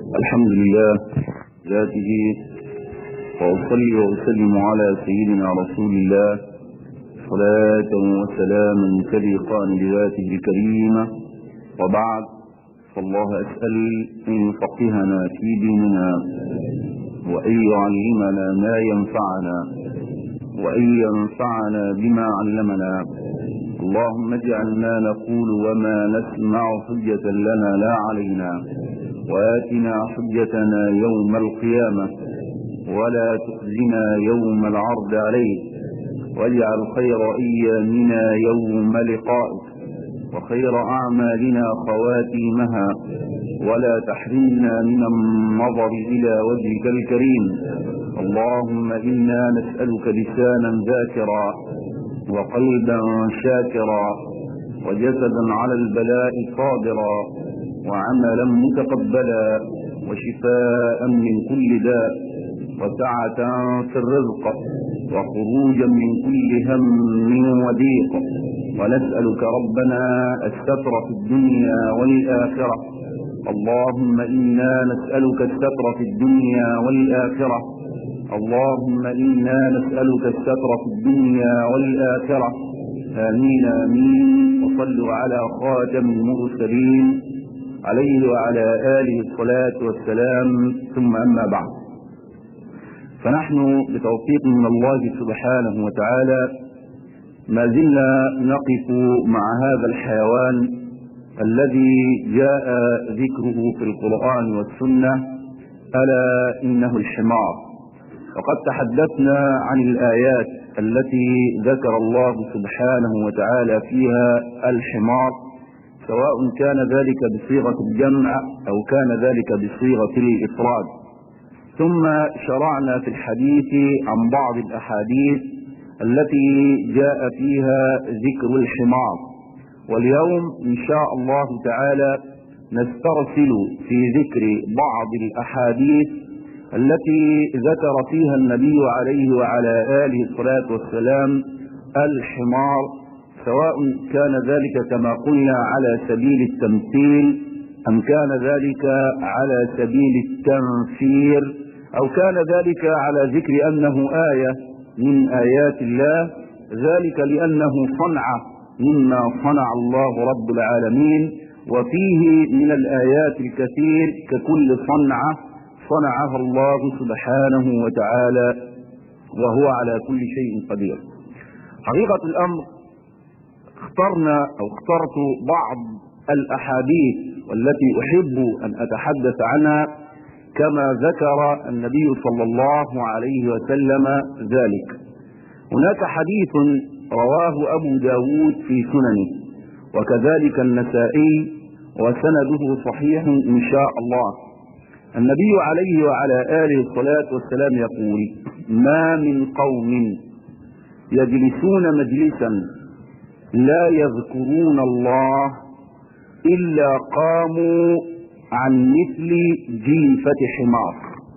الحمد لله ذاته وأصلي وأسلم على سيدنا رسول الله صلاة وسلاما تليقان بذاته الكريمة وبعد فالله أسأل أن يفقهنا في ديننا وأن يعلمنا ما ينفعنا وأن ينفعنا بما علمنا اللهم اجعل ما نقول وما نسمع حجة لنا لا علينا وآتنا حجتنا يوم القيامة ولا تخزنا يوم العرض عليك واجعل خير أيامنا يوم لقائك وخير أعمالنا خواتيمها ولا تحرمنا من النظر إلى وجهك الكريم اللهم إنا نسألك لسانا ذاكرا وقلبا شاكرا وجسدا على البلاء صابرا وعملا متقبلا وشفاء من كل داء وسعة في الرزق وخروجا من كل هم وضيق ونسألك ربنا الستر في الدنيا والآخرة اللهم إنا نسألك الستر في الدنيا والآخرة اللهم إنا نسألك الستر في الدنيا والآخرة آمين آمين وصلوا على خاتم المرسلين عليه وعلى آله الصلاة والسلام ثم أما بعد فنحن بتوفيق من الله سبحانه وتعالى ما زلنا نقف مع هذا الحيوان الذي جاء ذكره في القرآن والسنة ألا إنه الحمار وقد تحدثنا عن الآيات التي ذكر الله سبحانه وتعالى فيها الحمار سواء كان ذلك بصيغة الجمع أو كان ذلك بصيغة الإفراد ثم شرعنا في الحديث عن بعض الأحاديث التي جاء فيها ذكر الحمار واليوم إن شاء الله تعالى نسترسل في ذكر بعض الأحاديث التي ذكر فيها النبي عليه وعلى آله الصلاة والسلام الحمار سواء كان ذلك كما قلنا على سبيل التمثيل أم كان ذلك على سبيل التنفير أو كان ذلك على ذكر أنه آية من آيات الله ذلك لأنه صنعة مما صنع الله رب العالمين وفيه من الآيات الكثير ككل صنعة صنعها الله سبحانه وتعالى وهو على كل شيء قدير حقيقة الأمر اخترنا أو اخترت بعض الأحاديث والتي أحب أن أتحدث عنها كما ذكر النبي صلى الله عليه وسلم ذلك هناك حديث رواه أبو داود في سننه وكذلك النسائي وسنده صحيح إن شاء الله النبي عليه وعلى آله الصلاة والسلام يقول ما من قوم يجلسون مجلسا لا يذكرون الله إلا قاموا عن مثل جيفة حمار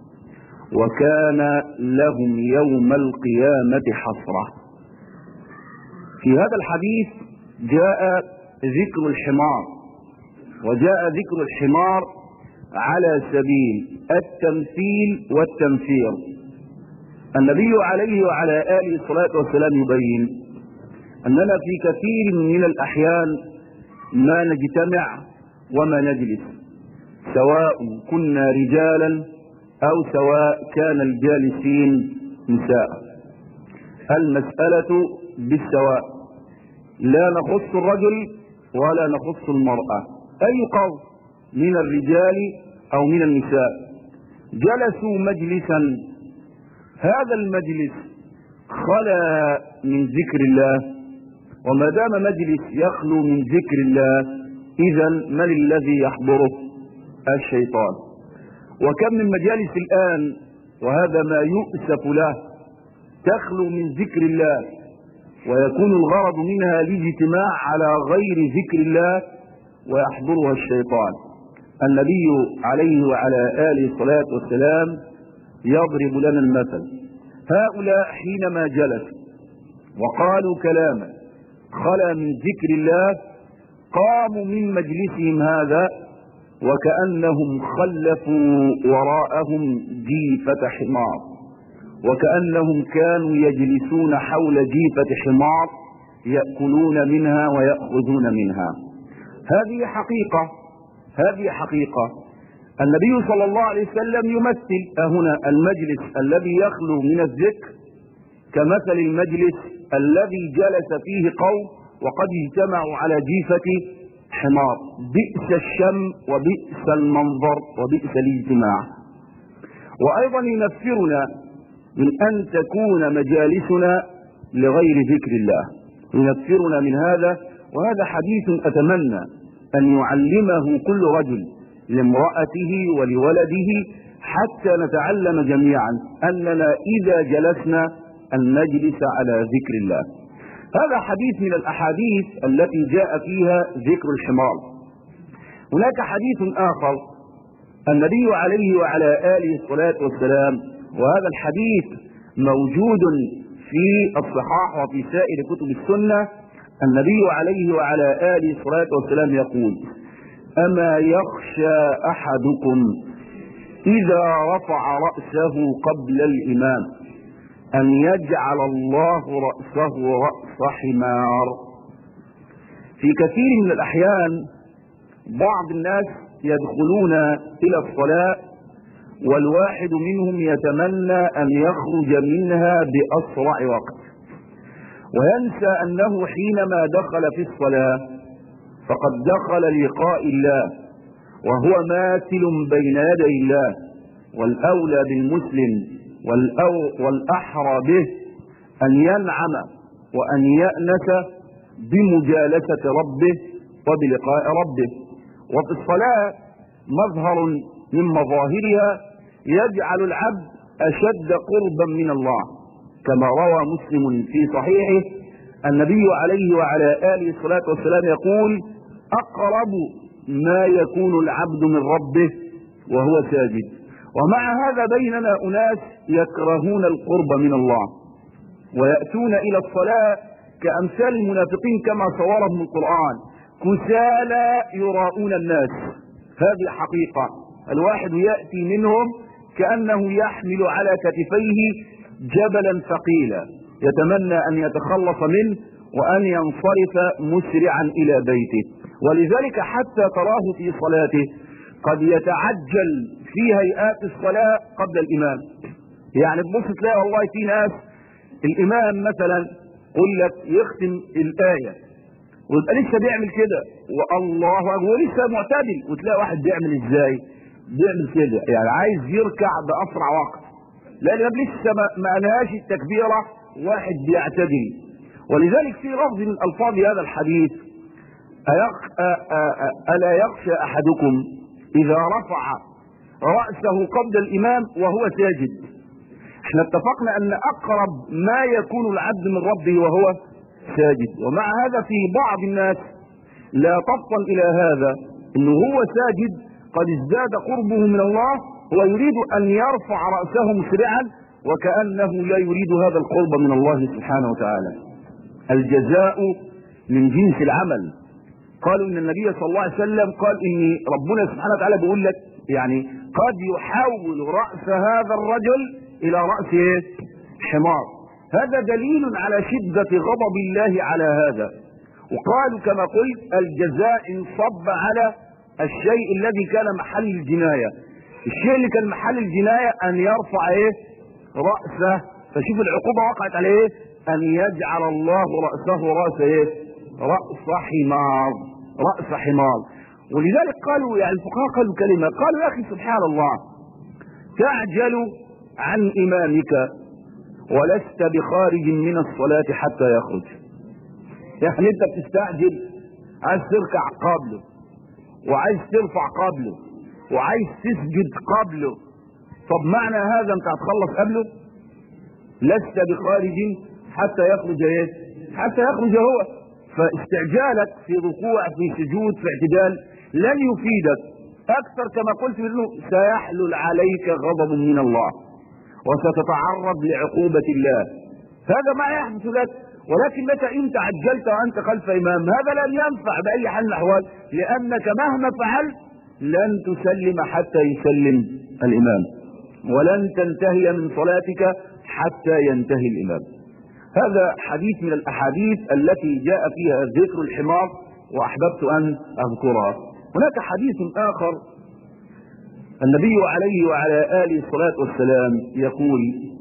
وكان لهم يوم القيامة حسرة في هذا الحديث جاء ذكر الحمار وجاء ذكر الحمار على سبيل التمثيل والتنفير النبي عليه وعلى آله الصلاة والسلام يبين أننا في كثير من الأحيان ما نجتمع وما نجلس سواء كنا رجالا أو سواء كان الجالسين نساء المسألة بالسواء لا نخص الرجل ولا نخص المرأة أي قول من الرجال أو من النساء جلسوا مجلسا هذا المجلس خلا من ذكر الله وما دام مجلس يخلو من ذكر الله إذا من الذي يحضره الشيطان وكم من مجالس الآن وهذا ما يؤسف له تخلو من ذكر الله ويكون الغرض منها الاجتماع على غير ذكر الله ويحضرها الشيطان النبي عليه وعلى آله الصلاة والسلام يضرب لنا المثل هؤلاء حينما جلسوا وقالوا كلاما خلا من ذكر الله قاموا من مجلسهم هذا وكأنهم خلفوا وراءهم جيفة حمار وكأنهم كانوا يجلسون حول جيفة حمار يأكلون منها ويأخذون منها هذه حقيقة هذه حقيقة النبي صلى الله عليه وسلم يمثل هنا المجلس الذي يخلو من الذكر كمثل المجلس الذي جلس فيه قوم وقد اجتمعوا على جيفة حمار بئس الشم وبئس المنظر وبئس الاجتماع وأيضا ينفرنا من أن تكون مجالسنا لغير ذكر الله ينفرنا من هذا وهذا حديث أتمنى أن يعلمه كل رجل لامرأته ولولده حتى نتعلم جميعا أننا إذا جلسنا أن نجلس على ذكر الله هذا حديث من الأحاديث التي جاء فيها ذكر الحمار هناك حديث آخر النبي عليه وعلى آله الصلاة والسلام وهذا الحديث موجود في الصحاح وفي سائر كتب السنة النبي عليه وعلى آله الصلاة والسلام يقول أما يخشى أحدكم إذا رفع رأسه قبل الإمام أن يجعل الله رأسه رأس حمار في كثير من الأحيان بعض الناس يدخلون إلى الصلاة والواحد منهم يتمنى أن يخرج منها بأسرع وقت وينسى أنه حينما دخل في الصلاة فقد دخل لقاء الله وهو ماثل بين يدي الله والأولى بالمسلم والأو والأحرى به أن ينعم وأن يأنس بمجالسة ربه وبلقاء ربه وفي الصلاة مظهر من مظاهرها يجعل العبد أشد قربا من الله كما روى مسلم في صحيحه النبي عليه وعلى آله الصلاة والسلام يقول أقرب ما يكون العبد من ربه وهو ساجد ومع هذا بيننا أناس يكرهون القرب من الله ويأتون إلى الصلاة كأمثال المنافقين كما صورهم القرآن كسالى يراؤون الناس هذه حقيقة الواحد يأتي منهم كأنه يحمل على كتفيه جبلا ثقيلا يتمنى أن يتخلص منه وأن ينصرف مسرعا إلى بيته ولذلك حتى تراه في صلاته قد يتعجل في هيئات الصلاة قبل الإمام يعني تبص تلاقي والله في ناس الإمام مثلا يقول لك يختم الآية ويبقى لسه بيعمل كده والله هو لسه معتدل وتلاقي واحد بيعمل ازاي بيعمل كده يعني عايز يركع بأسرع وقت لأن لسه ما قالهاش التكبيرة واحد بيعتدل ولذلك في لفظ من ألفاظ هذا الحديث أيق... ألا يخشى أحدكم إذا رفع رأسه قبل الإمام وهو ساجد احنا اتفقنا أن أقرب ما يكون العبد من ربه وهو ساجد ومع هذا في بعض الناس لا تفطن إلى هذا أنه هو ساجد قد ازداد قربه من الله ويريد أن يرفع رأسه مسرعا وكأنه لا يريد هذا القرب من الله سبحانه وتعالى الجزاء من جنس العمل قالوا ان النبي صلى الله عليه وسلم قال ان ربنا سبحانه وتعالى بيقول لك يعني قد يحول رأس هذا الرجل الى رأس ايه حمار هذا دليل على شدة غضب الله على هذا وقالوا كما قلت الجزاء انصب على الشيء الذي كان محل الجناية الشيء اللي كان محل الجناية ان يرفع ايه رأسه فشوف العقوبة وقعت على ايه ان يجعل الله رأسه رأس ايه رأس حمار رأس حمار ولذلك قالوا يعني الفقهاء قالوا كلمة قالوا يا أخي سبحان الله تعجل عن إمامك ولست بخارج من الصلاة حتى يخرج يعني أنت بتستعجل عايز تركع قبله وعايز ترفع قبله وعايز تسجد قبله طب معنى هذا أنت هتخلص قبله لست بخارج حتى يخرج ايه حتى يخرج هو فاستعجالك في ركوع في سجود في اعتدال لن يفيدك اكثر كما قلت منه سيحلل عليك غضب من الله وستتعرض لعقوبة الله هذا ما يحدث لك ولكن متى انت عجلت وانت خلف امام هذا لن ينفع باي حال من الاحوال لانك مهما فعلت لن تسلم حتى يسلم الإمام ولن تنتهي من صلاتك حتى ينتهي الإمام هذا حديث من الأحاديث التي جاء فيها ذكر الحمار وأحببت أن أذكرها هناك حديث آخر النبي عليه وعلى آله الصلاة والسلام يقول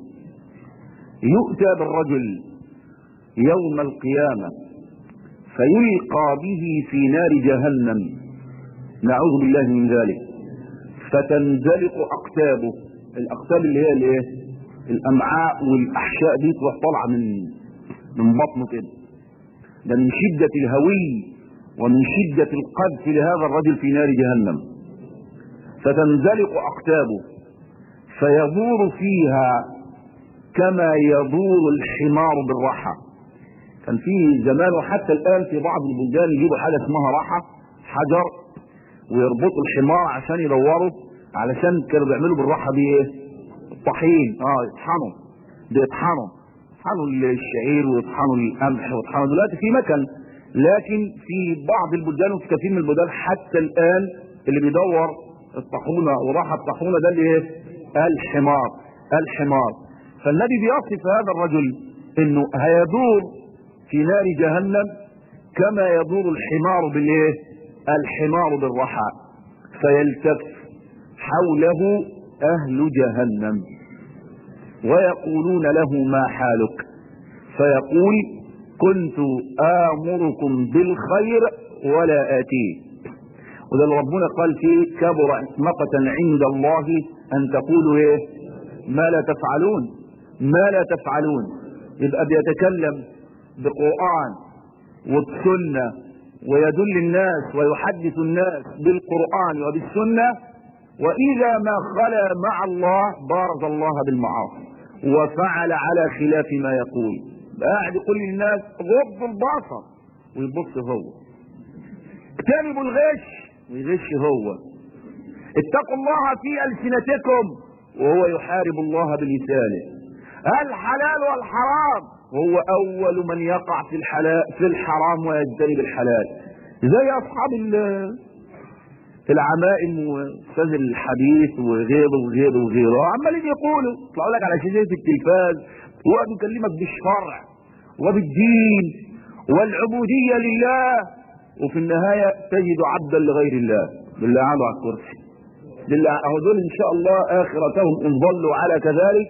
يؤتى بالرجل يوم القيامة فيلقى به في نار جهنم نعوذ بالله من ذلك فتنزلق أقتابه الأقتاب اللي هي الايه الأمعاء والأحشاء دي تروح طالعة من من بطنه كده ده من شدة الهوي ومن شدة القذف لهذا الرجل في نار جهنم فتنزلق أقتابه فيدور فيها كما يدور الحمار بالرحى كان في زمان وحتى الآن في بعض البلدان يجيبوا حاجة اسمها رحى حجر ويربطوا الحمار عشان يدوروا علشان كانوا بيعملوا بالراحه دي ايه؟ الطحين اه يطحنوا بيطحنوا يطحنوا الشعير ويطحنوا القمح ويطحنوا دلوقتي في مكن لكن في بعض البلدان وفي كثير من البلدان حتى الان اللي بيدور الطاحونه وراحه الطاحونه ده اللي ايه؟ الحمار الحمار فالنبي بيصف هذا الرجل انه هيدور في نار جهنم كما يدور الحمار بالايه؟ الحمار بالرحى فيلتف حوله أهل جهنم ويقولون له ما حالك فيقول كنت آمركم بالخير ولا آتيه وده اللي ربنا قال فيه كبر مقتا عند الله أن تقولوا إيه ما لا تفعلون ما لا تفعلون يبقى بيتكلم بقرآن وبسنة ويدل الناس ويحدث الناس بالقرآن وبالسنة وإذا ما خلا مع الله بارز الله بالمعاصي وفعل على خلاف ما يقول قاعد يقول للناس غضوا البصر ويبص هو اجتنبوا الغش ويغش هو اتقوا الله في ألسنتكم وهو يحارب الله بلسانه الحلال والحرام وهو أول من يقع في الحلال في الحرام ويجتنب الحلال زي أصحاب العمائم واستاذ الحديث وغيره وغيره وغيره عمالين يقولوا يطلعوا لك على شاشة التلفاز ويقعدوا يكلمك بالشرع وبالدين والعبودية لله وفي النهاية تجد عبدا لغير الله بالله عنه على الكرسي بالله أهو دول إن شاء الله آخرتهم إن ظلوا على كذلك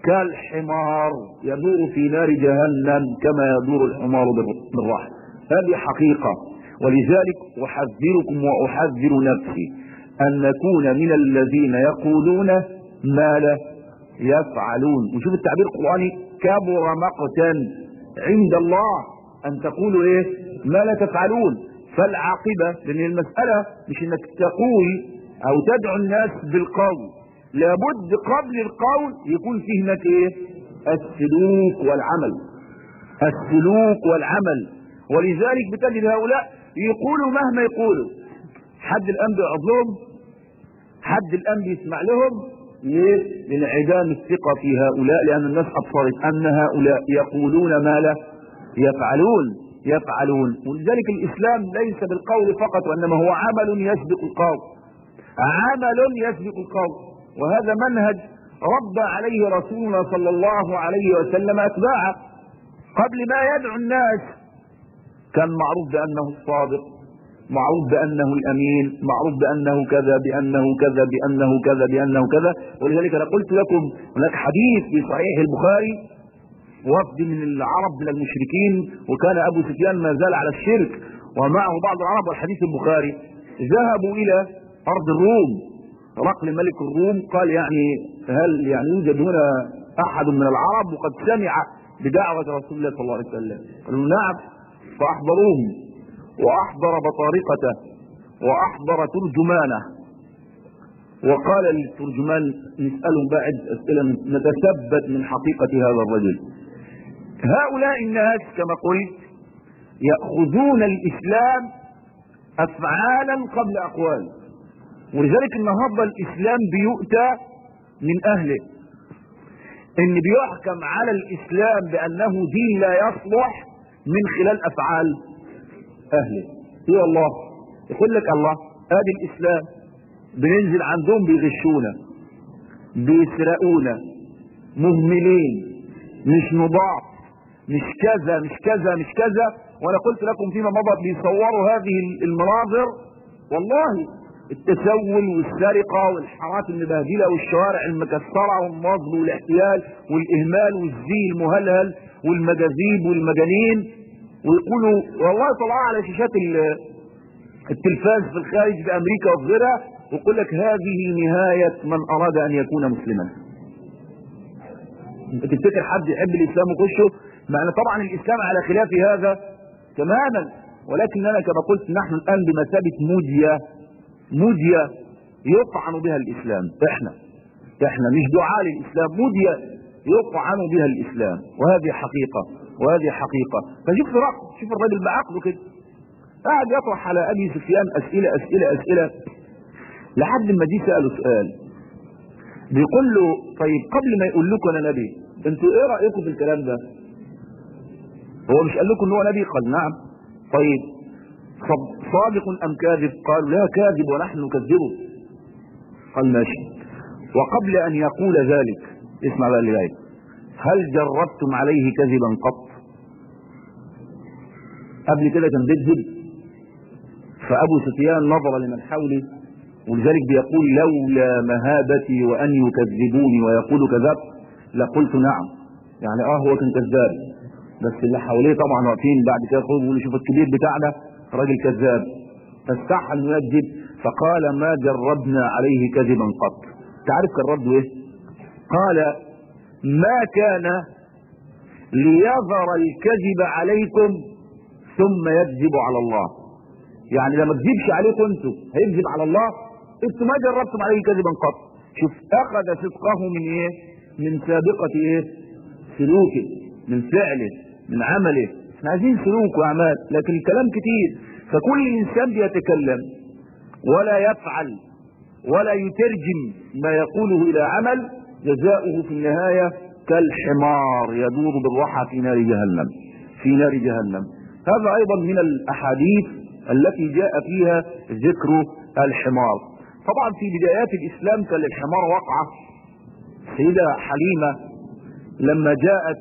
كالحمار يدور في نار جهنم كما يدور الحمار بالرحم هذه حقيقة ولذلك أحذركم وأحذر نفسي أن نكون من الذين يقولون ما لا يفعلون وشوف التعبير القرآني كبر مقتا عند الله أن تقولوا إيه ما لا تفعلون فالعاقبة لأن المسألة مش أنك تقول أو تدعو الناس بالقول لابد قبل القول يكون فيه هناك إيه السلوك والعمل السلوك والعمل ولذلك بتجد هؤلاء يقولوا مهما يقولوا حد الان بيقعد لهم حد الان بيسمع لهم لانعدام الثقة في هؤلاء لأن الناس أبصرت أن هؤلاء يقولون ما لا يفعلون يفعلون ولذلك الإسلام ليس بالقول فقط وإنما هو عمل يسبق القول عمل يسبق القول وهذا منهج رد عليه رسولنا صلى الله عليه وسلم أتباعه قبل ما يدعو الناس كان معروف بأنه الصادق معروف بأنه الأمين معروف بأنه كذا بأنه كذا بأنه كذا بأنه كذا ولذلك أنا قلت لكم هناك حديث في صحيح البخاري وفد من العرب من المشركين وكان أبو سفيان ما زال على الشرك ومعه بعض العرب والحديث البخاري ذهبوا إلى أرض الروم رقل ملك الروم قال يعني هل يعني يوجد هنا أحد من العرب وقد سمع بدعوة رسول الله صلى الله عليه وسلم قالوا نعم فأحضروهم وأحضر بطارقته وأحضر ترجمانه وقال للترجمان نسألهم بعد أسئلة نتثبت من حقيقة هذا الرجل هؤلاء الناس كما قلت يأخذون الإسلام أفعالا قبل أقوال ولذلك النهاردة الإسلام بيؤتى من أهله إن بيحكم على الإسلام بأنه دين لا يصلح من خلال أفعال أهله إيه الله يقول لك الله هذه الإسلام بننزل عندهم بيغشونا بيسرقونا مهملين مش نضاف مش كذا مش كذا مش كذا وانا قلت لكم فيما مضى بيصوروا هذه المناظر والله التسول والسرقة والحارات المبهدلة والشوارع المكسرة والنصب والاحتيال والإهمال والزي المهلهل والمجاذيب والمجانين ويقولوا والله طلعوا على شاشات التلفاز في الخارج في أمريكا وفي غيرها ويقول لك هذه نهاية من أراد أن يكون مسلما تفتكر حد يحب الإسلام وخشه مع أن طبعا الإسلام على خلاف هذا تماما ولكننا كما قلت نحن الآن بمثابة مودية مودية يطعن بها الإسلام احنا احنا مش دعاء للإسلام مودية يطعن بها الإسلام وهذه حقيقة وهذه حقيقة فشوف رقم شوف الراجل بعقله كده قاعد يطرح على أبي سفيان أسئلة أسئلة أسئلة لحد ما جه سأله سؤال بيقول له طيب قبل ما يقول لكم انا نبي انتوا ايه رايكم في الكلام ده هو مش قال لكم ان هو نبي قال نعم طيب صادق ام كاذب قال لا كاذب ونحن نكذبه قال ماشي وقبل ان يقول ذلك اسمع بقى اللي جاي هل جربتم عليه كذبا قط قبل كده كان بيكذب فابو سفيان نظر لمن حوله ولذلك بيقول لولا مهابتي وان يكذبوني ويقولوا كذبت لقلت نعم يعني اه هو كان كذاب بس اللي حواليه طبعا واقفين بعد كده يقولوا بيقولوا شوف الكبير بتاعنا راجل كذاب فاستحى انه يكذب فقال ما جربنا عليه كذبا قط تعرف كان رده ايه قال ما كان ليظهر الكذب عليكم ثم يكذب على الله يعني لما تكذبش عليكم انتوا هيكذب على الله انتوا ما جربتم عليه كذبا قط شوف اخذ صدقه من ايه من سابقة ايه سلوكه من فعله من عمله احنا عايزين سلوك واعمال لكن الكلام كتير فكل انسان بيتكلم ولا يفعل ولا يترجم ما يقوله الى عمل جزاؤه في النهاية كالحمار يدور بالراحة في نار جهنم في نار جهنم هذا ايضا من الاحاديث التي جاء فيها ذكر الحمار طبعا في بدايات الاسلام كان للحمار وقعة سيدة حليمة لما جاءت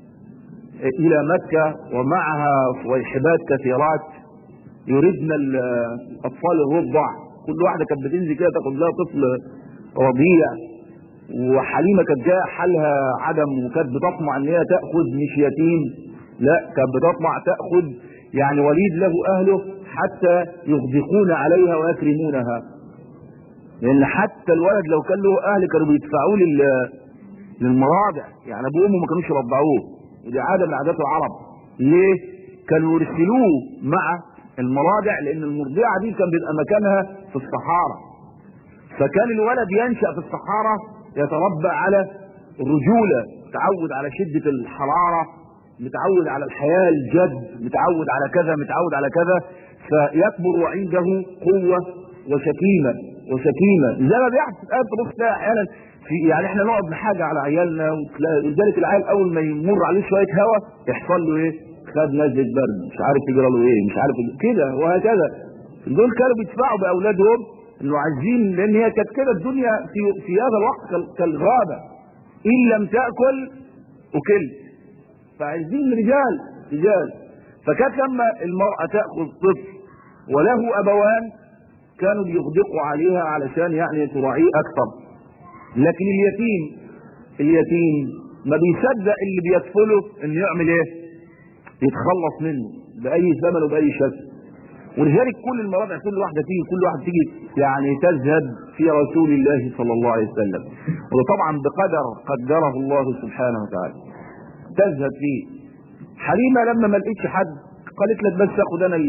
الى مكة ومعها صويحبات كثيرات يردن الاطفال الرضع كل واحدة كانت بتنزل كده تاخد لها طفل رضيع وحليمة كانت جاء حالها عدم وكانت بتطمع ان هي تأخذ مش يتيم لا كانت بتطمع تأخذ يعني وليد له اهله حتى يغدقون عليها ويكرمونها لان حتى الولد لو كان له اهل كانوا بيدفعوه لل للمراضع يعني ابوه وامه ما كانوش يرضعوه ودي عاده من عادات العرب ليه كانوا يرسلوه مع المراضع لان المرضعه دي كان بيبقى مكانها في الصحارى فكان الولد ينشا في الصحارى يتربى على الرجوله متعود على شده الحراره متعود على الحياه الجد متعود على كذا متعود على كذا فيكبر وعنده قوه وشكيمه وشكيمه زي ما بيحصل الان تبص تلاقي احيانا في يعني احنا نقعد نحاجه على عيالنا ولذلك العيال اول ما يمر عليه شويه هواء يحصل له ايه؟ خد نزله برد مش عارف يجرى له ايه مش عارف كده وهكذا دول كانوا بيدفعوا باولادهم انه عايزين لان هي كانت كده الدنيا في في هذا الوقت كالغابه ان لم تاكل اكلت فعايزين رجال رجال فكانت لما المراه تاخذ طفل وله ابوان كانوا بيغدقوا عليها علشان يعني تراعيه اكثر لكن اليتيم اليتيم ما بيصدق اللي بيكفله انه يعمل ايه يتخلص منه باي ثمن وباي شكل ولذلك كل المراضع كل واحده تيجي كل واحده تيجي يعني تزهد في رسول الله صلى الله عليه وسلم وطبعا بقدر قدره الله سبحانه وتعالى تزهد فيه حليمه لما ما لقيتش حد قالت لك بس اخد انا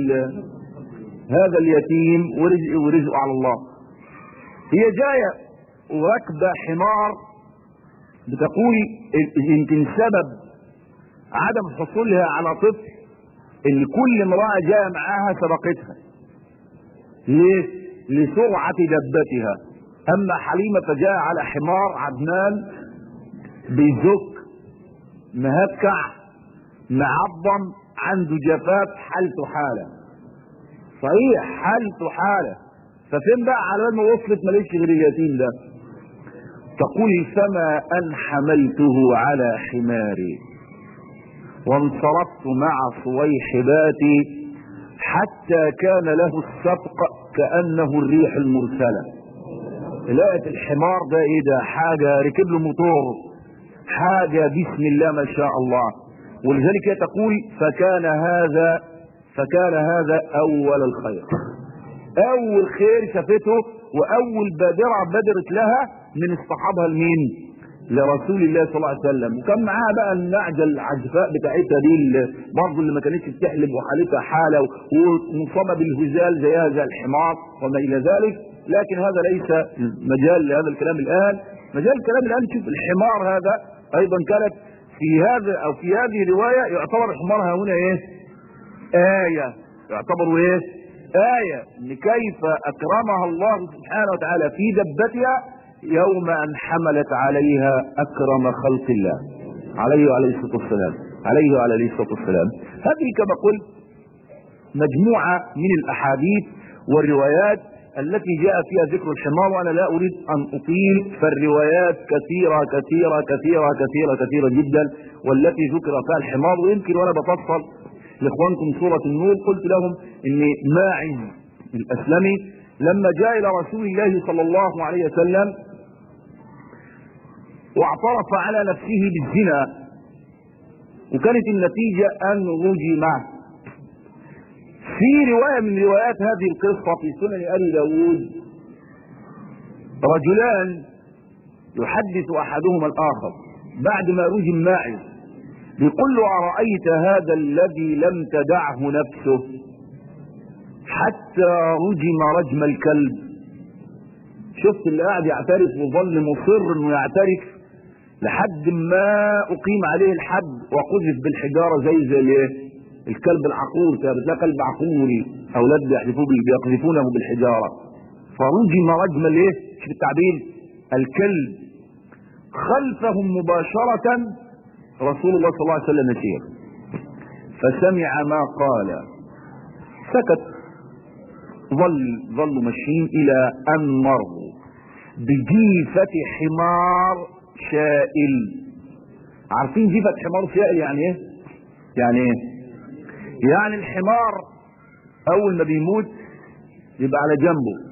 هذا اليتيم ورزقي ورزقه على الله هي جايه وراكبه حمار بتقول يمكن سبب عدم حصولها على طفل ان كل امراه جاء معاها سبقتها ليه لسرعه دبتها اما حليمه فجاء على حمار عدنان بيزك مهكع معظم عنده جفاف حالته حاله صحيح حالته حاله ففين بقى على بال ما وصلت ماليش غير اليتيم ده تقول فما ان حملته على حماري وانصرفت مع صويحباتي حتى كان له السبق كانه الريح المرسله لقت الحمار ده ايه ده حاجه ركب له موتور حاجه بسم الله ما شاء الله ولذلك هي تقول فكان هذا فكان هذا اول الخير اول خير شافته واول بادره بدرت لها من اصطحابها لمين لرسول الله صلى الله عليه وسلم وكان معاها بقى النعجه العجفاء بتاعتها دي برضه اللي ما كانتش بتحلب وحالتها حاله ومصابه بالهزال زيها زي الحمار وما الى ذلك لكن هذا ليس مجال لهذا الكلام الان مجال الكلام الان شوف الحمار هذا ايضا كانت في هذا او في هذه الروايه يعتبر الحمار هنا ايه؟ آية يعتبر ايه؟ آية ان كيف اكرمها الله سبحانه وتعالى في دبتها يوم ان حملت عليها اكرم خلق الله عليه وعليه الصلاه والسلام عليه وعلى عليه الصلاه والسلام هذه كما قلت مجموعه من الاحاديث والروايات التي جاء فيها ذكر الحمار وانا لا اريد ان اطيل فالروايات كثيره كثيره كثيره كثيره كثيره جدا والتي ذكر فيها الحمار ويمكن وانا بفصل لاخوانكم سوره النور قلت لهم ان ماعز الاسلمي لما جاء الى رسول الله صلى الله عليه وسلم واعترف على نفسه بالزنا وكانت النتيجه ان رجم في روايه من روايات هذه القصه في سنن ابي داود رجلان يحدث احدهما الاخر بعد ما رجم ماعز بيقول له ارايت هذا الذي لم تدعه نفسه حتى رجم رجم الكلب شفت اللي قاعد يعترف وظل مصر انه يعترف لحد ما اقيم عليه الحد وقذف بالحجاره زي زي الايه الكلب العقور كده بتلاقي كلب عقوري اولاد بيحذفوه بيقذفونه بالحجاره فرجم رجم الايه شوف التعبير الكلب خلفهم مباشره رسول الله صلى الله عليه وسلم يسير فسمع ما قال سكت ظل ظلوا ماشيين الى ان مروا بجيفة حمار شائل عارفين جيفة حمار شائل يعني ايه يعني ايه يعني الحمار اول ما بيموت يبقى على جنبه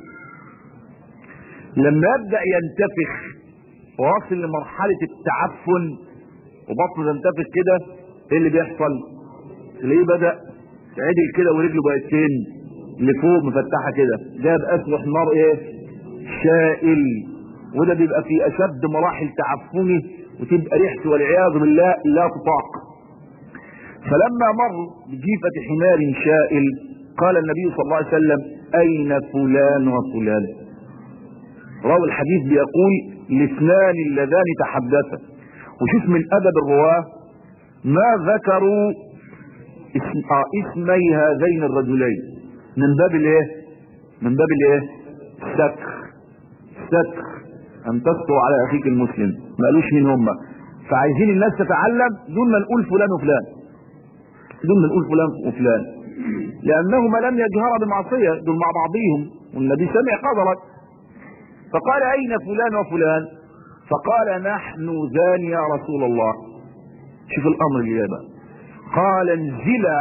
لما يبدأ ينتفخ واصل لمرحلة التعفن وبطنه تنتفخ كده ايه اللي بيحصل تلاقيه بدأ عدل كده ورجله بقت فين لفوق مفتحه كده ده بقى اسمه حمار ايه شائل وده بيبقى في اشد مراحل تعفنه وتبقى ريحته والعياذ بالله لا تطاق فلما مر بجيفة حمار شائل قال النبي صلى الله عليه وسلم اين فلان وفلان راوي الحديث بيقول الاثنان اللذان تحدثا وشوف من ادب الرواه ما ذكروا اسم آه اسمي هذين الرجلين من باب الايه من باب الايه الستر الستر ان تستر على اخيك المسلم ما قالوش مين هم فعايزين الناس تتعلم دون ما نقول فلان وفلان دون ما نقول فلان وفلان لانهما لم يجهرا بمعصيه دول مع بعضهم والنبي سمع قدرك فقال اين فلان وفلان فقال نحن ذان يا رسول الله شوف الامر اللي بقى قال انزلا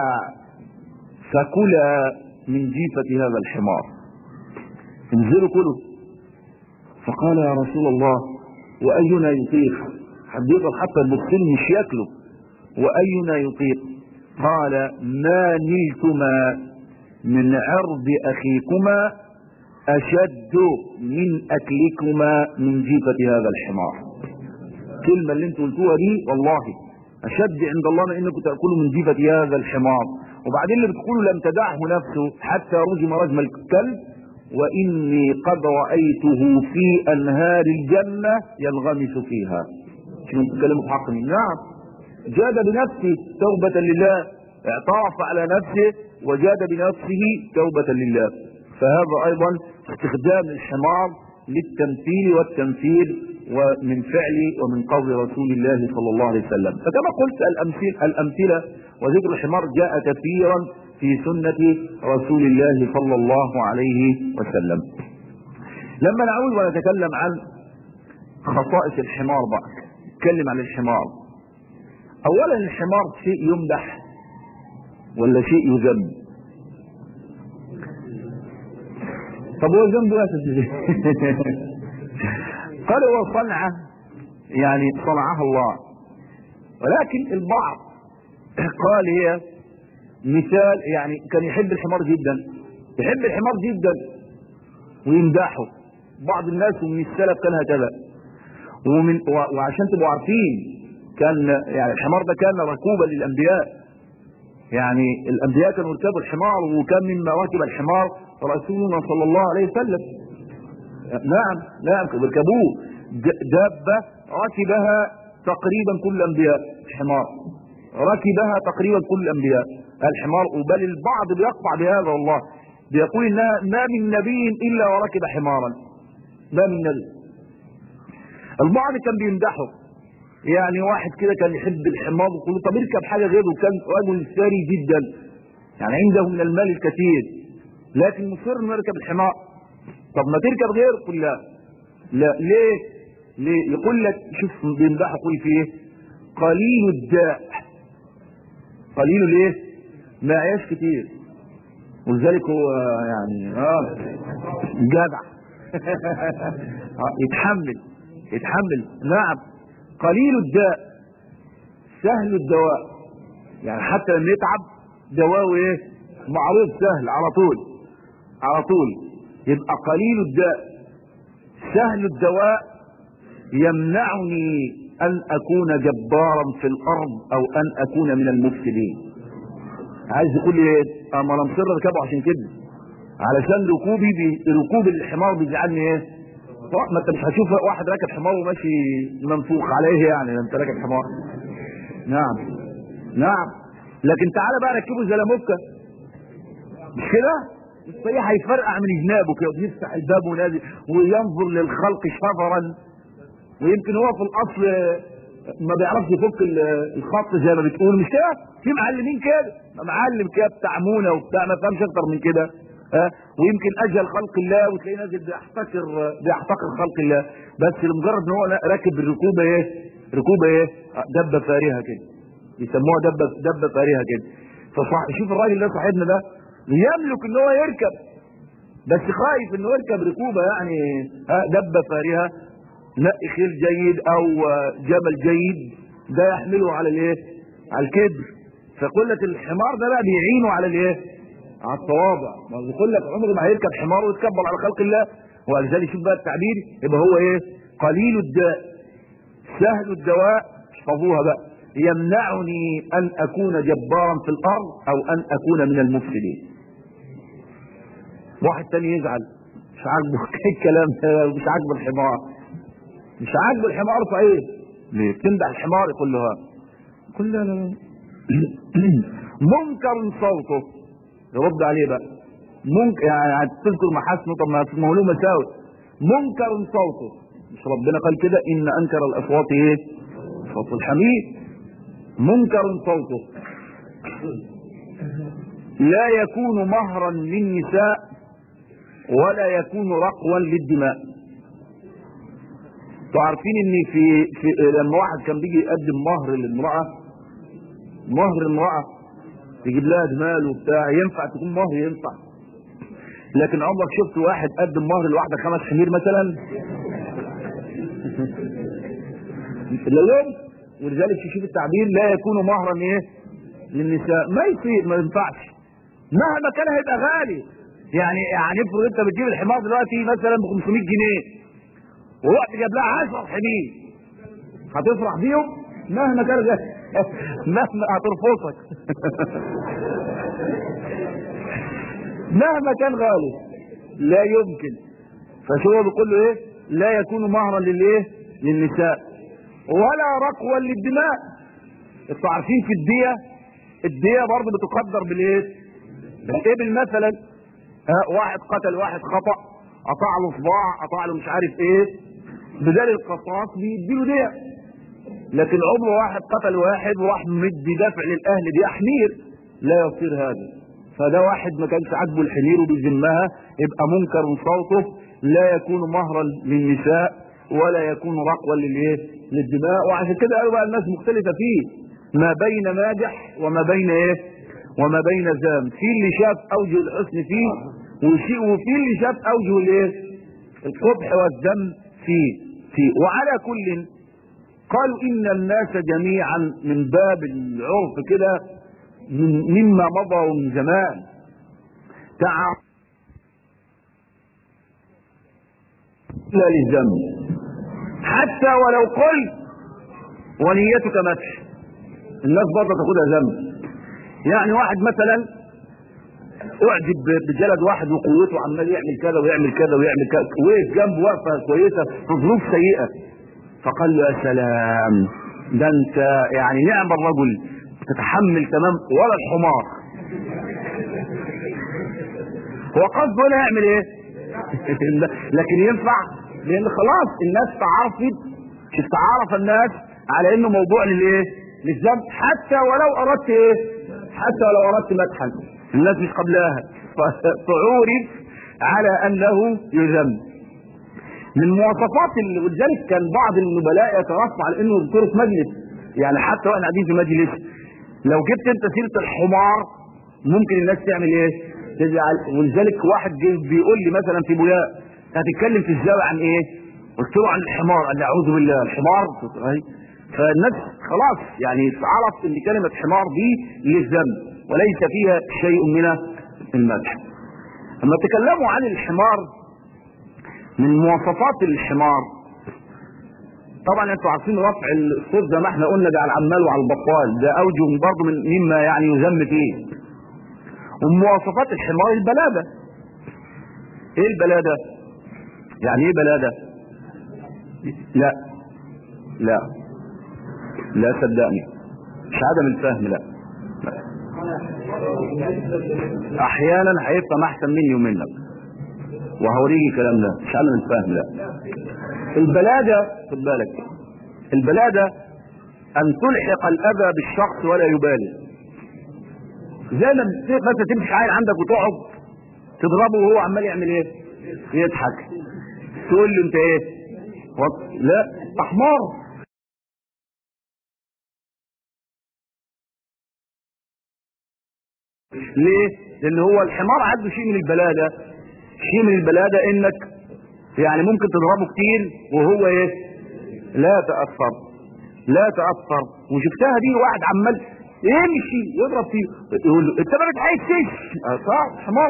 فكلا من جيفة هذا الحمار انزلوا كلوا فقال يا رسول الله وأينا يطيق حد يقدر حتى البطين مش ياكله وأينا يطيق قال ما نلتما من عرض أخيكما أشد من أكلكما من جيفة هذا الحمار الكلمة اللي انتوا قلتوها دي والله أشد عند الله من أنكم تأكلوا من جيفة هذا الحمار وبعدين اللي بتقولوا لم تدعه نفسه حتى رجم رجم الكلب وإني قد رأيته في أنهار الجنة ينغمس فيها شنو تتكلموا في حق نعم جاد بنفسه توبة لله اعترف على نفسه وجاد بنفسه توبة لله فهذا أيضا استخدام الحمار للتمثيل والتمثيل ومن فعل ومن قول رسول الله صلى الله عليه وسلم فكما قلت الأمثلة, الأمثلة وذكر الحمار جاء كثيرا في سنة رسول الله صلى الله عليه وسلم لما نعود ونتكلم عن خصائص الحمار بقى نتكلم عن الحمار اولا الحمار شيء يمدح ولا شيء يذم طب هو ذنبه ايه قال هو صنعه يعني صنعها الله ولكن البعض قال هي مثال يعني كان يحب الحمار جدا يحب الحمار جدا ويمدحه بعض الناس ومن السلف كان هكذا ومن وعشان تبقوا عارفين كان يعني الحمار ده كان ركوبا للانبياء يعني الانبياء كانوا يركبوا الحمار وكان مما ركب الحمار رسولنا صلى الله عليه وسلم نعم نعم بيركبوه دابه ركبها تقريبا كل الانبياء الحمار ركبها تقريبا كل الانبياء الحمار بل البعض بيقطع بهذا والله بيقول انها ما من نبي الا وركب حمارا ما من نبي البعض كان بيمدحه يعني واحد كده كان يحب الحمار ويقول طب اركب حاجه غيره كان رجل ثري جدا يعني عنده من المال الكثير لكن مصر انه يركب الحمار طب ما تركب غيره قل لا لا ليه ليه يقول لك شوف بيمدحه يقول فيه قليل الداء قليل الايه ما عياش كتير ولذلك هو يعني اه جدع يتحمل يتحمل نعم قليل الداء سهل الدواء يعني حتى لما يتعب دواءه ايه معروف سهل على طول على طول يبقى قليل الداء سهل الدواء يمنعني ان اكون جبارا في الارض او ان اكون من المفسدين عايز يقول ايه اما انا مصر اركبه عشان كده علشان ركوبي بي ركوب الحمار بيجعلني ايه طبعا ما انت مش هتشوف واحد راكب حمار وماشي منفوخ عليه يعني انت راكب حمار نعم نعم لكن تعالى بقى ركبه زي لاموكا مش كده الصحيح هيفرقع من جنابه كده ويفتح الباب ونازل وينظر للخلق شفرا ويمكن هو في الاصل ما بيعرفش يفك الخط زي ما بتقول مش كده في معلمين كده معلم كده بتاع مونه وبتاع ما فهمش اكتر من كده ها ويمكن اجل خلق الله وتلاقيه نازل بيحتكر بيحتقر خلق الله بس لمجرد ان هو راكب الركوبه ايه ركوبه ايه دبه فارهه كده بيسموها دبه دبه فارهه كده فصح شوف الراجل ده صاحبنا ده يملك ان هو يركب بس خايف انه يركب ركوبه يعني دبه فارهه نقي خيل جيد او جبل جيد ده يحمله على الايه على الكبر فيقول لك الحمار ده بقى بيعينه على الايه على التواضع ما بيقول لك عمره ما هيركب حمار ويتكبر على خلق الله ولذلك شوف بقى التعبير يبقى هو ايه قليل الداء سهل الدواء احفظوها بقى يمنعني ان اكون جبارا في الارض او ان اكون من المفسدين واحد تاني يزعل مش عاجبه الكلام ده مش عاجبه الحمار مش عاجبه الحمار صحيح ليه بتمدح الحمار يقول له ها يقول لا لا لا منكر صوته يرد عليه بقى منكر يعني تذكر محاسنه طب ما هو له مساوئ منكر صوته مش ربنا قال كده ان انكر الاصوات ايه صوت الحميد منكر صوته لا يكون مهرا للنساء ولا يكون رقوا للدماء عارفين ان في, في لما واحد كان بيجي يقدم مهر للامراه مهر امراه تجيب لها جمال وبتاع ينفع تكون مهر ينفع لكن عمرك شفت واحد قدم مهر لواحده خمس حمير مثلا لا يوم ولذلك تشوف التعبير لا يكون مهرا ايه للنساء ما يصير ما ينفعش مهما كان هيبقى غالي يعني يعني افرض انت بتجيب الحمار دلوقتي مثلا ب 500 جنيه ووقت جاب لها 10 حمير هتفرح بيهم مهما كان غالي مهما هترفضك مهما كان غالي لا يمكن فشو هو بيقول له ايه لا يكون مهرا للايه للنساء ولا رقوا للدماء انتوا عارفين في الدية الدية برضه بتقدر بالايه بالابل مثلا ها واحد قتل واحد خطأ قطع له صباع قطع له مش عارف ايه بدل القصاص بيديله دية لكن عمر واحد قتل واحد وراح مدي دفع للاهل دي احمير لا يصير هذا فده واحد ما كانش عاجبه الحمير وبيذمها يبقى منكر صوته لا يكون مهرا للنساء ولا يكون رقوا للايه للدماء وعشان كده قالوا بقى الناس مختلفه فيه ما بين ماجح وما بين ايه وما بين زام في اللي شاف اوجه الحسن فيه وشيء وفي اللي شاف اوجه الايه القبح والذم فيه فيه وعلى كل قالوا ان الناس جميعا من باب العرف كده من مما مضى من زمان تعا لا للذم حتى ولو قلت ونيتك مدح الناس برضه تاخدها ذنب يعني واحد مثلا اعجب بجلد واحد وقوته عمال يعمل كذا ويعمل كذا ويعمل كذا وقف جنبه وقفه كويسه في ظروف سيئه فقال له يا سلام ده انت يعني نعم الرجل تتحمل تمام ولا الحمار هو قصده هنا يعمل ايه لكن ينفع لان خلاص الناس تعرفت تعرف الناس على انه موضوع للايه للذنب حتى ولو اردت ايه حتى ولو اردت مدحا الناس مش قبلها فعورف على انه يذم من مواصفات ولذلك كان بعض النبلاء يترفع على انه يذكره في مجلس يعني حتى واحنا قاعدين في مجلس لو جبت انت سيره الحمار ممكن الناس تعمل ايه؟ تزعل ولذلك واحد بيقول لي مثلا في بولاء هتتكلم في الزاويه عن ايه؟ قلت له عن الحمار قال لي اعوذ بالله الحمار فالناس خلاص يعني عرف ان كلمه حمار دي للذم وليس فيها شيء من المدح لما تكلموا عن الحمار من مواصفات الحمار طبعا انتوا عارفين رفع الصوت زي ما احنا قلنا ده على العمال وعلى البطال ده اوجه برضه من مما يعني يذم فيه ومن مواصفات الحمار البلاده ايه البلاده يعني ايه بلاده لا لا لا صدقني مش عدم الفهم لا, لا. احيانا هيفهم احسن مني ومنك وهوريك الكلام ده مش عدم الفهم لا البلاده خد بالك البلاده ان تلحق الاذى بالشخص ولا يبالي زي ما مثلا تمشي عيل عندك وتقعد تضربه وهو عمال يعمل ايه يضحك تقول له انت ايه لا حمار ليه لان هو الحمار عنده شيء من البلاده شيء من البلاده انك يعني ممكن تضربه كتير وهو ايه لا تاثر لا تاثر وشفتها دي واحد عمال يمشي يضرب فيه يقول له انت ما بتحسش صح حمار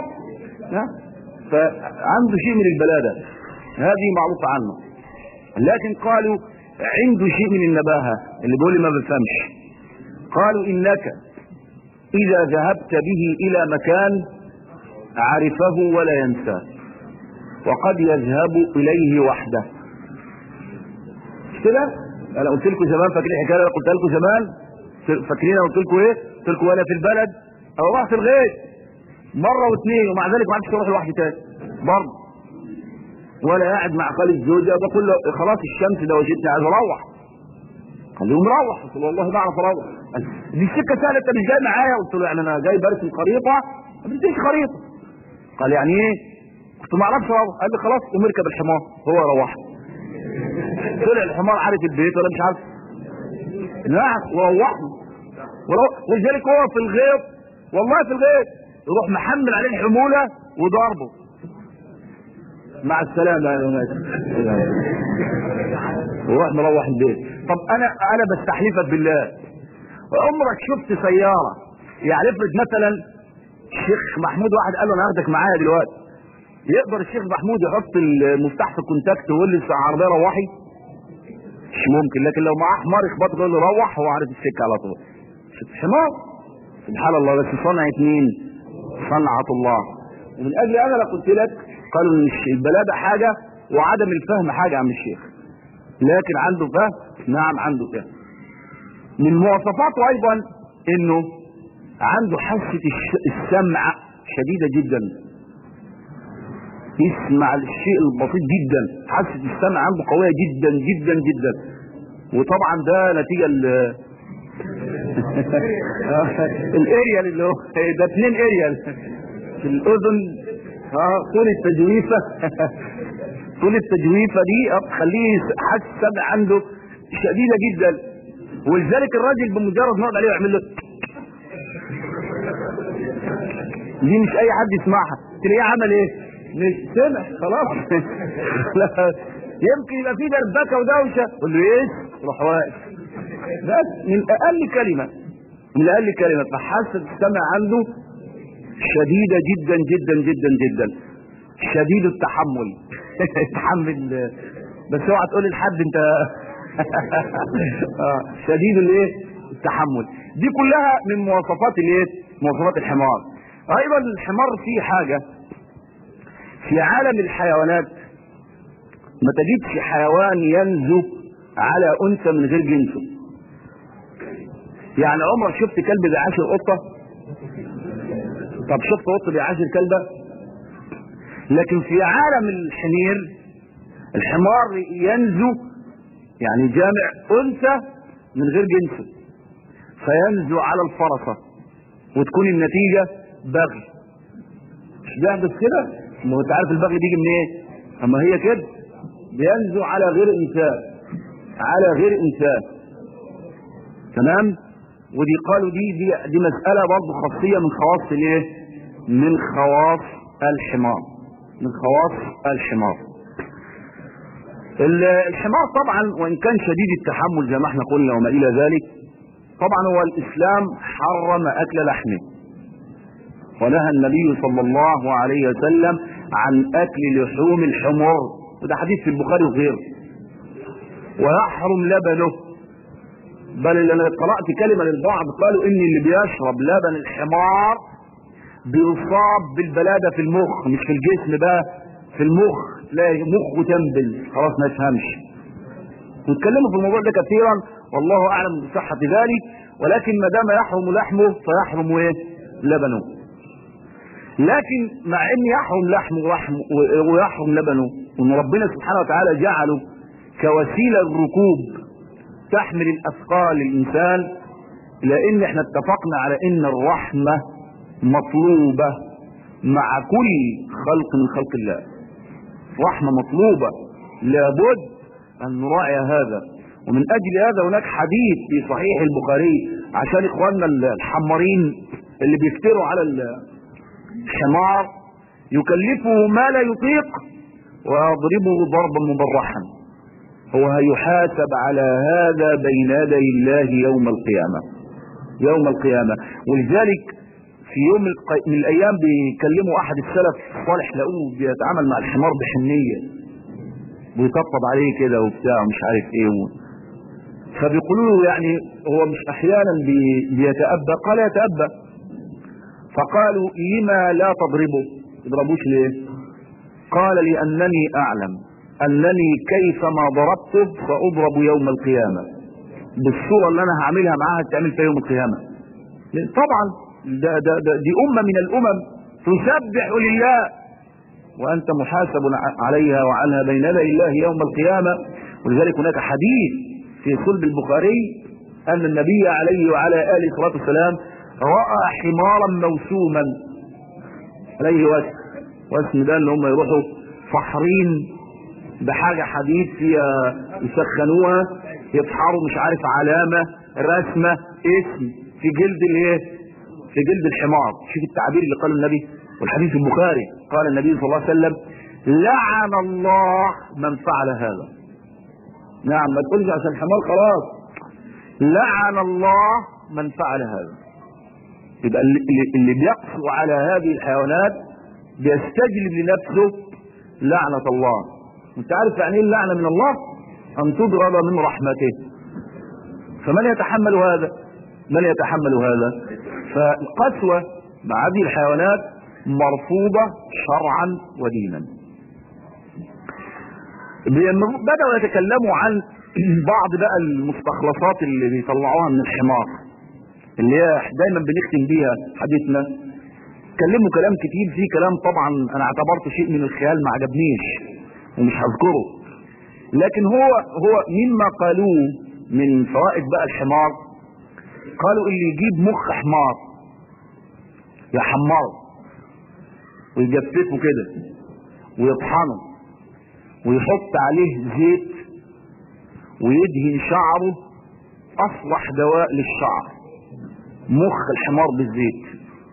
فعنده شيء من البلاده هذه معروفه عنه لكن قالوا عنده شيء من النباهه اللي بيقول لي ما بفهمش قالوا انك اذا ذهبت به الى مكان عرفه ولا ينساه وقد يذهب اليه وحده مش كده انا قلت لكم زمان فاكرين الحكايه اللي قلتها لكم زمان فاكرين انا قلت لكم ايه قلت لكم وانا في البلد او رحت الغيط مره واثنين ومع ذلك ما عرفتش اروح لوحدي تاني برضه ولا قاعد مع خالد الزوجه بقول له خلاص الشمس ده وجدتني عايز اروح قال له مروح قلت له والله بعرف اروح دي السكه سهله انت مش جاي معايا قلت له يعني انا جاي برسم خريطه ما بديش خريطه قال يعني ايه قلت له ما اعرفش اروح قال لي خلاص قوم اركب الحمار هو روح طلع الحمار عارف البيت ولا مش عارف نعم وروحني ولذلك هو في الغيط والله في الغيط يروح محمل عليه الحموله وضربه مع السلامه يا ناس وروح مروح البيت طب انا انا بستحلفك بالله عمرك شفت سياره يعني افرض مثلا الشيخ محمود واحد قال له انا هاخدك معايا دلوقتي يقدر الشيخ محمود يحط المفتاح في الكونتاكت ويقول لي العربيه روحي مش ممكن لكن لو معاه حمار يخبطه يقول له روح هو عارف السكه على طول حمار سبحان الله بس صنعت مين؟ صنعة الله ومن اجل انا لو قلت لك قالوا ان البلاده حاجه وعدم الفهم حاجه عم الشيخ لكن عنده فهم نعم عنده فهم من مواصفاته ايضا انه عنده حاسه السمع شديده جدا يسمع الشيء البسيط جدا حاسه السمع عنده قويه جدا جدا جدا وطبعا ده نتيجه الاريال اللي هو ده اتنين اريال في الاذن اه طول التجويفه طول التجويفه دي تخليه حاسس السمع عنده شديده جدا ولذلك الراجل بمجرد ما يقعد عليه يعمل له دي مش اي حد يسمعها تلاقيه عمل ايه مش سمع خلاص لا يمكن يبقى في دربكه ودوشه قول له ايه روح واقف بس من اقل كلمه من اقل كلمه فحاسه السمع عنده شديده جدا جدا جدا جدا شديد التحمل يتحمل بس اوعى تقول لحد انت آه، شديد الايه التحمل دي كلها من مواصفات الايه مواصفات الحمار ايضا الحمار فيه حاجه في عالم الحيوانات ما تجدش حيوان ينزو على انثى من غير جنسه يعني عمرك شفت كلب بيعاشر قطه طب شفت قط بيعاشر كلبه لكن في عالم الحمير الحمار ينزو يعني جامع انثى من غير جنسه فينزو على الفرسه وتكون النتيجه بغي مش بيحدث كده ما هو انت عارف البغي بيجي من ايه اما هي كده بينزو على غير انسان على غير انسان تمام ودي قالوا دي دي, دي مساله برضه خاصيه من خواص الايه من خواص الحمار من خواص الحمار الحمار طبعا وان كان شديد التحمل زي ما احنا قلنا وما الى ذلك طبعا هو الاسلام حرم اكل لحمه ونهى النبي صلى الله عليه وسلم عن اكل لحوم الحمر وده حديث في البخاري وغيره ويحرم لبنه بل اللي انا قرات كلمه للبعض قالوا ان اللي بيشرب لبن الحمار بيصاب بالبلاده في المخ مش في الجسم بقى في المخ تلاقي مخه تنبل خلاص ما يفهمش واتكلموا في الموضوع ده كثيرا والله اعلم بصحه ذلك ولكن ما دام يحرم لحمه فيحرم ايه لبنه لكن مع ان يحرم لحمه ولحمه ويحرم لبنه وان ربنا سبحانه وتعالى جعله كوسيله الركوب تحمل الاثقال للانسان لان احنا اتفقنا على ان الرحمه مطلوبه مع كل خلق من خلق الله رحمه مطلوبه لابد ان نراعي هذا ومن اجل هذا هناك حديث في صحيح البخاري عشان اخواننا الحمارين اللي بيفتروا على الحمار يكلفه ما لا يطيق ويضربه ضربا مبرحا هو هيحاسب على هذا بين يدي الله يوم القيامة يوم القيامة ولذلك في يوم من الايام بيكلموا احد السلف الصالح لقوه بيتعامل مع الحمار بحنية ويطبطب عليه كده وبتاع ومش عارف ايه و... فبيقولوا له يعني هو مش احيانا بي... بيتأبى قال يتأبى فقالوا لما لا تضربه تضربوش ليه قال لانني اعلم انني كيفما ضربته ساضرب يوم القيامة بالصورة اللي انا هعملها معاها تعمل فيها يوم القيامة طبعا ده ده ده دي امة من الامم تسبح لله وانت محاسب عليها وعنها بين يدي الله يوم القيامة ولذلك هناك حديث في صلب البخاري ان النبي عليه وعلى اله الصلاة والسلام رأى حمارا موسوما عليه واسم واسم ده اللي هم يروحوا فحرين بحاجة حديد فيها يسخنوها يفحروا مش عارف علامة رسمة اسم في جلد الايه في جلد الحمار شوف التعبير اللي قاله النبي والحديث البخاري قال النبي صلى الله عليه وسلم لعن الله من فعل هذا نعم ما تقولش عشان الحمار خلاص لعن الله من فعل هذا يبقى اللي, اللي بيقسو على هذه الحيوانات بيستجلب لنفسه لعنة الله انت عارف يعني ايه اللعنة من الله ان تضرب من رحمته فمن يتحمل هذا من يتحمل هذا فالقسوة مع هذه الحيوانات مرفوضة شرعا ودينا بدأوا يتكلموا عن بعض بقى المستخلصات اللي بيطلعوها من الحمار اللي هي دايما بنختم بيها حديثنا اتكلموا كلام كتير فيه كلام طبعا انا اعتبرته شيء من الخيال ما عجبنيش ومش هذكره لكن هو هو مما قالوه من فوائد بقى الحمار قالوا اللي يجيب مخ حمار يحمره ويجففه كده ويطحنه ويحط عليه زيت ويدهن شعره اصلح دواء للشعر مخ الحمار بالزيت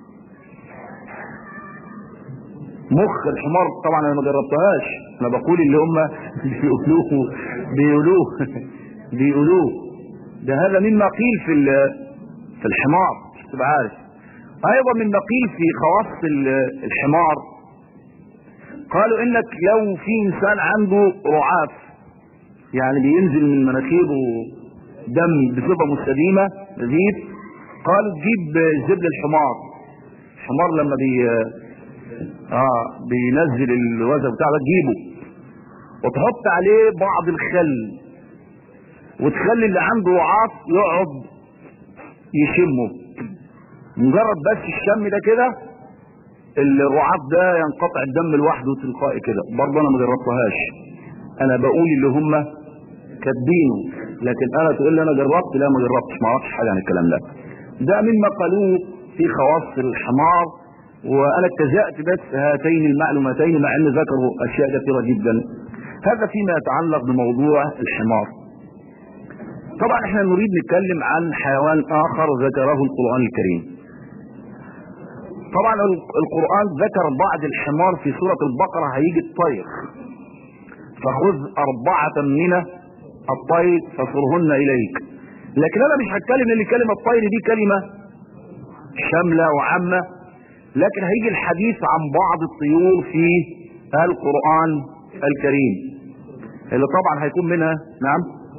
مخ الحمار طبعا انا ما جربتهاش انا بقول اللي هم بيقولوه بيقولوه بيقولوه ده هذا مما قيل في في الحمار مش تبقى عارف ايضا مما قيل في خواص الحمار قالوا انك لو في انسان عنده رعاف يعني بينزل من مناخيره دم بصفه مستديمه زيت قالوا تجيب زبل الحمار الحمار لما بي اه بينزل الوزن بتاعه ده تجيبه وتحط عليه بعض الخل وتخلي اللي عنده وعاص يقعد يشمه مجرد بس الشم ده كده الرعاف ده ينقطع الدم لوحده تلقائي كده برضه انا ما جربتهاش انا بقول اللي هم كاتبينه لكن انا تقول لي انا جربت لا ما جربتش ما اعرفش حاجه عن الكلام ده ده مما قالوه في خواص الحمار وانا اتجأت بس هاتين المعلومتين مع ان ذكروا اشياء كثيره جدا هذا فيما يتعلق بموضوع الحمار طبعا احنا نريد نتكلم عن حيوان اخر ذكره القرآن الكريم طبعا القرآن ذكر بعض الحمار في سورة البقرة هيجي الطير فخذ أربعة من الطير فصرهن إليك لكن أنا مش هتكلم ان كلمة الطير دي كلمة شاملة وعامة لكن هيجي الحديث عن بعض الطيور في القرآن الكريم اللي طبعا هيكون منها نعم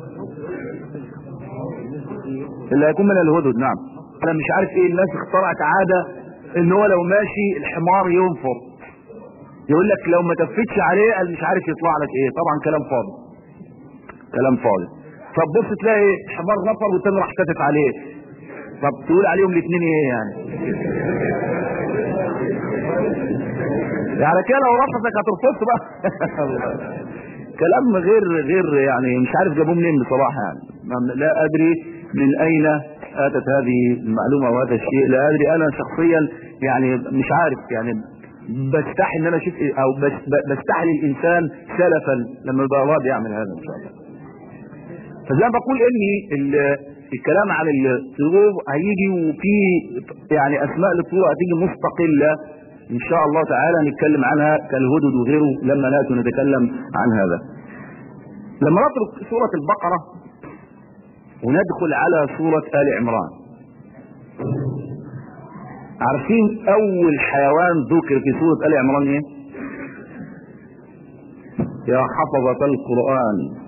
اللي هيكون منها الهدد نعم انا مش عارف ايه الناس اخترعت عادة ان هو لو ماشي الحمار ينفر يقول لك لو ما تفتش عليه قال مش عارف يطلع لك ايه طبعا كلام فاضي كلام فاضي فتبص تلاقي حمار نفر والتاني راح كتف عليه طب تقول عليهم الاثنين ايه يعني يعني كده لو رفضك هترفضه بقى كلام غير غير يعني مش عارف جابوه منين بصراحه يعني لا ادري من اين اتت هذه المعلومه وهذا الشيء لا ادري انا شخصيا يعني مش عارف يعني بستحي ان انا اشوف او بستحي الانسان سلفا لما يبقى راضي يعمل هذا ان شاء الله فزي ما بقول اني الكلام عن الطيور هيجي وفي يعني اسماء للطيور هتيجي مستقله ان شاء الله تعالى نتكلم عنها كالهدد وغيره لما ناتي نتكلم عن هذا لما نترك سورة البقرة وندخل على سورة آل عمران عارفين اول حيوان ذكر في سورة آل عمران ايه يا حفظة القرآن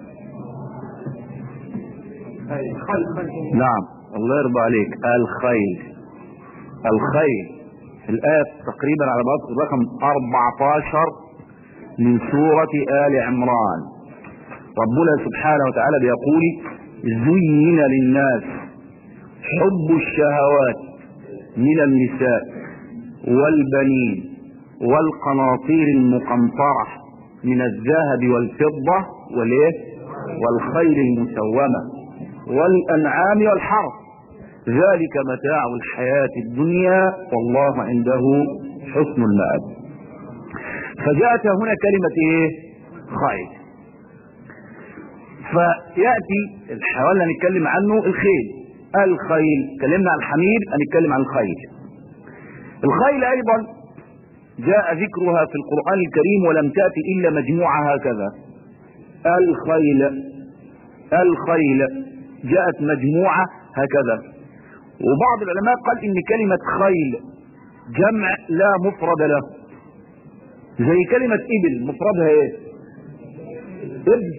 نعم الله يرضى عليك الخيل الخيل الآية تقريبا على بعض رقم 14 من سورة آل عمران ربنا سبحانه وتعالى بيقول زين للناس حب الشهوات من النساء والبنين والقناطير المقنطرة من الذهب والفضة والايه والخيل المسومة والأنعام والحرث ذلك متاع الحياة الدنيا والله عنده حسن المآب فجاءت هنا كلمة ايه خيل فيأتي الحيوان اللي هنتكلم عنه الخيل الخيل تكلمنا عن الحمير هنتكلم عن الخيل الخيل ايضا جاء ذكرها في القرآن الكريم ولم تأتي الا مجموعة هكذا الخيل الخيل جاءت مجموعة هكذا وبعض العلماء قال ان كلمة خيل جمع لا مفرد له زي كلمة ابل مفردها ايه ابل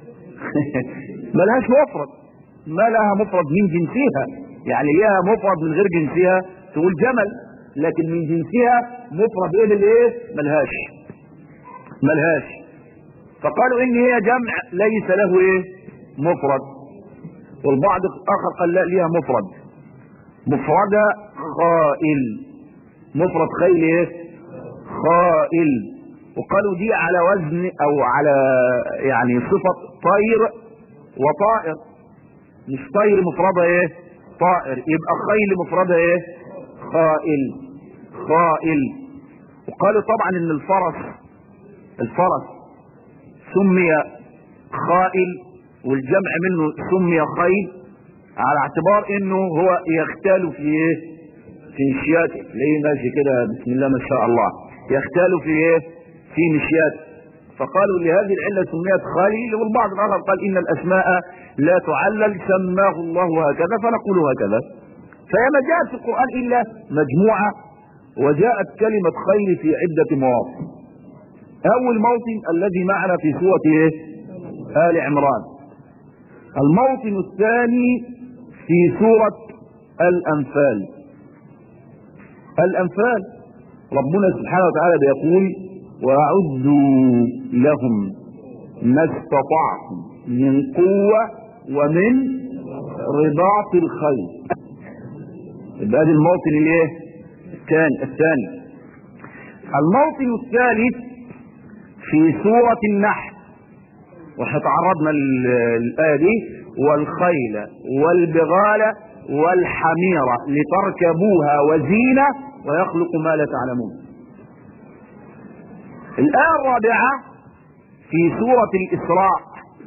ملهاش مفرد ما لها مفرد من جنسها يعني ليها مفرد من غير جنسها تقول جمل لكن من جنسها مفرد ايه بالايه ملهاش ملهاش فقالوا ان هي جمع ليس له ايه مفرد والبعض اخر قال لا ليها مفرد مفردة خائل مفرد خيل ايه خائل وقالوا دي على وزن او على يعني صفة طير وطائر مش طير مفردة ايه طائر يبقى خيل مفردها ايه خائل خائل وقالوا طبعا ان الفرس الفرس سمي خائل والجمع منه سمي خيل على اعتبار انه هو يختال في ايه في مشياته ليه ماشي كده بسم الله ما شاء الله يختال في ايه في مشياته فقالوا لهذه العلة سميت خالي والبعض الآخر قال إن الأسماء لا تعلل سماه الله هكذا فنقول هكذا فهي ما جاءت في القرآن إلا مجموعة وجاءت كلمة خير في عدة مواطن أول موطن الذي معنا في سورة إيه؟ آل عمران الموطن الثاني في سورة الأنفال الأنفال ربنا سبحانه وتعالى بيقول وأعدوا لهم ما استطعتم من قوة ومن رباط الخيل يبقى ادي الموطن الايه؟ الثاني الثاني الموطن الثالث في سورة النحل واحنا تعرضنا للآية دي والخيل والبغال والحمير لتركبوها وزينة ويخلق ما لا تعلمون الآية الرابعة في سورة الإسراء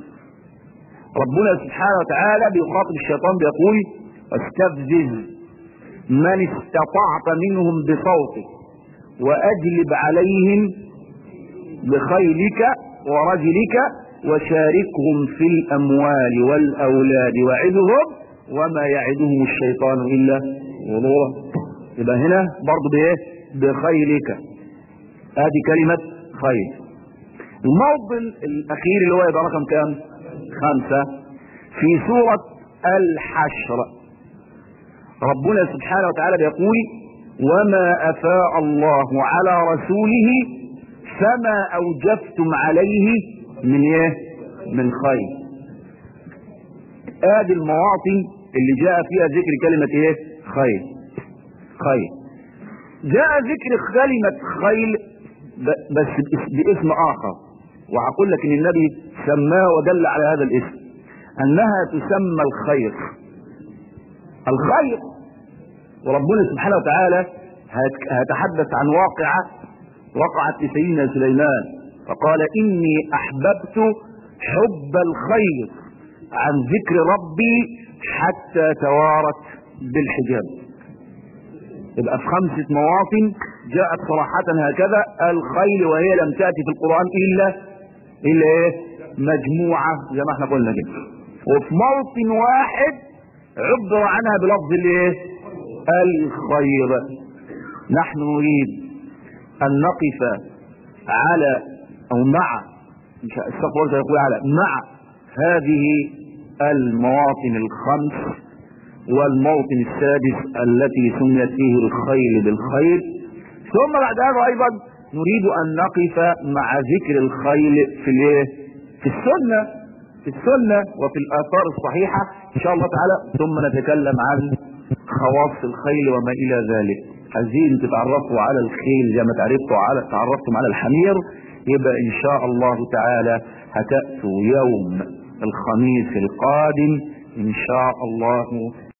ربنا سبحانه وتعالى بيخاطب الشيطان بيقول استفزز من استطعت منهم بصوتك وأجلب عليهم بخيلك ورجلك وشاركهم في الأموال والأولاد وعدهم وما يعدهم الشيطان إلا غرورا يبقى هنا برضه بإيه بخيلك ادي كلمة خير الموضع الاخير اللي هو يبقى رقم كام خمسة في سورة الحشر ربنا سبحانه وتعالى بيقول وما افاء الله على رسوله فما اوجفتم عليه من ايه من خير ادي المواطن اللي جاء فيها ذكر كلمة ايه خير خير جاء ذكر كلمة خيل بس باسم اخر وهقول لك ان النبي سماه ودل على هذا الاسم انها تسمى الخير الخير وربنا سبحانه وتعالى هيتحدث عن واقعة وقعت لسيدنا سليمان فقال اني احببت حب الخير عن ذكر ربي حتى توارت بالحجاب يبقى في خمسة مواطن جاءت صراحة هكذا الخيل وهي لم تأتي في القرآن إلا إلا إيه؟ مجموعة زي ما احنا قلنا كده وفي موطن واحد عبر عنها بلفظ الايه؟ الخير نحن نريد أن نقف على أو مع مش استغفر يقول على مع هذه المواطن الخمس والموطن السادس التي سميت فيه الخيل بالخير ثم بعد هذا ايضا نريد ان نقف مع ذكر الخيل في الايه في السنه في السنه وفي الاثار الصحيحه ان شاء الله تعالى ثم نتكلم عن خواص الخيل وما الى ذلك عايزين تتعرفوا على الخيل زي ما تعرفتوا على تعرفتم على الحمير يبقى ان شاء الله تعالى هتاتوا يوم الخميس القادم ان شاء الله